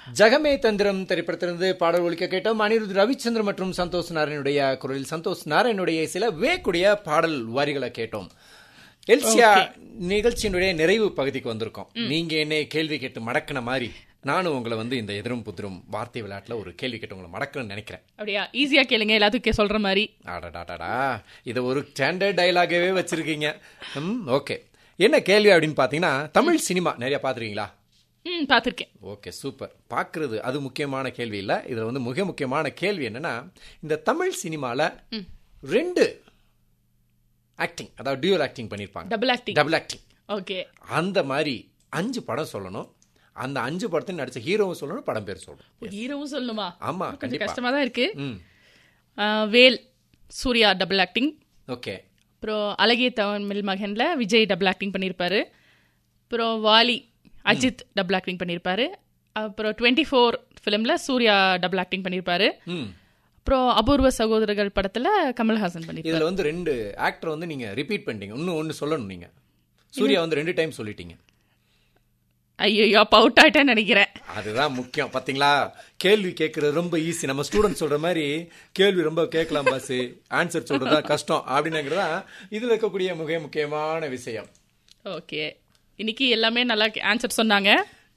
ஜகமே தந்திரம் திரைப்படத்திலிருந்து பாடல் ஒழிக்க கேட்டோம் அனிருத் ரவிச்சந்திரன் மற்றும் சந்தோஷ் நாராயணுடைய குரலில் சந்தோஷ் நாராயணுடைய சில வேக்கூடிய பாடல் வரிகளை கேட்டோம் எல்சியா நிகழ்ச்சியினுடைய நிறைவு பகுதிக்கு வந்திருக்கோம் நீங்க என்ன கேள்வி கேட்டு மடக்கின மாதிரி நானும் உங்களை வந்து இந்த எதிரும் புதிரும் வார்த்தை விளையாட்டுல ஒரு கேள்வி கேட்டு உங்களை மடக்கணும்னு நினைக்கிறேன் அப்படியா ஈஸியா கேளுங்க எல்லாத்துக்கும் சொல்ற மாதிரி அடடாடா இதை ஒரு ஸ்டாண்டர்ட் டயலாகவே வச்சிருக்கீங்க ம் ஓகே என்ன கேள்வி அப்படின்னு பார்த்தீங்கன்னா தமிழ் சினிமா நிறைய பார்த்துருக்கீங்களா ம் பார்த்திருக்கேன் ஓகே சூப்பர் பார்க்கறது அது முக்கியமான கேள்வி இல்லை இதில் வந்து மிக முக்கியமான கேள்வி என்னன்னா இந்த தமிழ் சினிமாவில் ரெண்டு ஆக்டிங் அதாவது டியூல் ஆக்டிங் பண்ணியிருப்பாங்க double acting double acting okay அந்த மாதிரி அஞ்சு படம் சொல்லணும் அந்த அஞ்சு படத்தில் நடிச்ச ஹீரோவும் சொல்லணும் படம் பேர் சொல்லணும் ஹீரோவும் சொல்லணுமா ஆமா கொஞ்சம் கண்டிப்பா கஷ்டமா தான் இருக்கு ம் ஆ, Vel Suriya double acting okay அப்புறம் அழகிய தமிழ் மகன்ல விஜய் டபுள் ஆக்டிங் பண்ணியிருப்பாரு அப்புறம் வாலி அஜித் டபுள் ஆக்டிங் பண்ணியிருப்பாரு அப்புறம் டுவெண்ட்டி ஃபோர் ஃபிலிமில் சூர்யா டபுள் ஆக்டிங் பண்ணியிருப்பாரு ம் அப்புறம் அபூர்வ சகோதரர்கள் படத்துல கமல்ஹாசன் பண்ணியிருப்பாரு இதுல வந்து ரெண்டு ஆக்டர் வந்து நீங்க ரிப்பீட் பண்ணிட்டீங்க இன்னும் ஒன்னு சொல்லணும் நீங்க சூர்யா வந்து ரெண்டு டைம் சொல்லிட்டீங்க ஐயோ அப்ப அவுட் ஆயிட்டேன்னு நினைக்கிறேன் அதுதான் முக்கியம் பாத்தீங்களா கேள்வி கேட்கறது ரொம்ப ஈஸி நம்ம ஸ்டூடெண்ட் சொல்ற மாதிரி கேள்வி ரொம்ப கேட்கலாம் பாஸ் ஆன்சர் சொல்றதா கஷ்டம் அப்படின்னுங்கிறதா இதுல இருக்கக்கூடிய மிக முக்கியமான விஷயம் ஓகே இன்னைக்கு எல்லாமே நல்லா ஆன்சர் சொன்னாங்க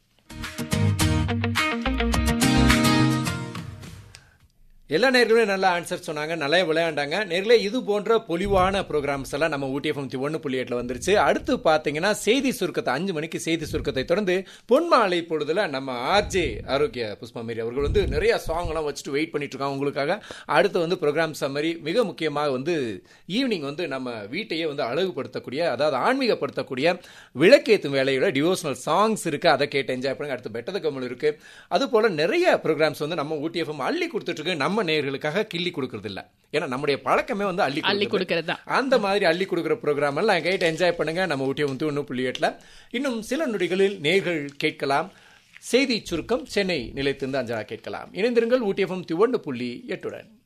எல்லா நேர்களுமே நல்ல ஆன்சர் சொன்னாங்க நல்லா விளையாண்டாங்க நேர்களே இது போன்ற பொலிவான ப்ரோக்ராம்ஸ் எல்லாம் நம்ம ஊட்டி எஃப்எம் ஒன்று புள்ளி எட்டில் வந்துருச்சு அடுத்து பார்த்தீங்கன்னா செய்தி சுருக்கத்தை அஞ்சு மணிக்கு செய்தி சுருக்கத்தை தொடர்ந்து பொன்மாலை பொழுதுல நம்ம ஆர்ஜே ஆரோக்கிய புஷ்பமேரி அவர்கள் வந்து நிறைய சாங் எல்லாம் வச்சுட்டு வெயிட் பண்ணிட்டு இருக்காங்க உங்களுக்காக அடுத்து வந்து ப்ரோக்ராம் சம்மரி மிக முக்கியமாக வந்து ஈவினிங் வந்து நம்ம வீட்டையே வந்து அழகுபடுத்தக்கூடிய அதாவது ஆன்மீகப்படுத்தக்கூடிய விளக்கேற்றும் வேலையோட டிவோஷனல் சாங்ஸ் இருக்கு அதை கேட்டு என்ஜாய் பண்ணுங்க அடுத்து பெட்டத கமல் இருக்கு அது போல நிறைய ப்ரோக்ராம்ஸ் வந்து நம்ம ஊட்டி எஃப்எம் அள்ளி கொடுத்துட்டு இருக்கு நம்ம நேயர்களுக்காக கிள்ளி கொடுக்கறது இல்ல ஏன்னா நம்முடைய பழக்கமே வந்து அள்ளி அள்ளி கொடுக்கறது. கொடுக்கறது தான் அந்த மாதிரி அள்ளி கொடுக்குற ப்ரோக்ராம் எல்லாம் கேட்டு என்ஜாய் பண்ணுங்க நம்ம ஊட்டி வந்து ஒன்று புள்ளி எட்டுல இன்னும் சில நொடிகளில் நேர்கள் கேட்கலாம் செய்தி சுருக்கம் சென்னை நிலையத்திலிருந்து அஞ்சலா கேட்கலாம் இணைந்திருங்கள் ஊட்டி எஃப்எம் ஒன்று புள்ளி எட்டுடன்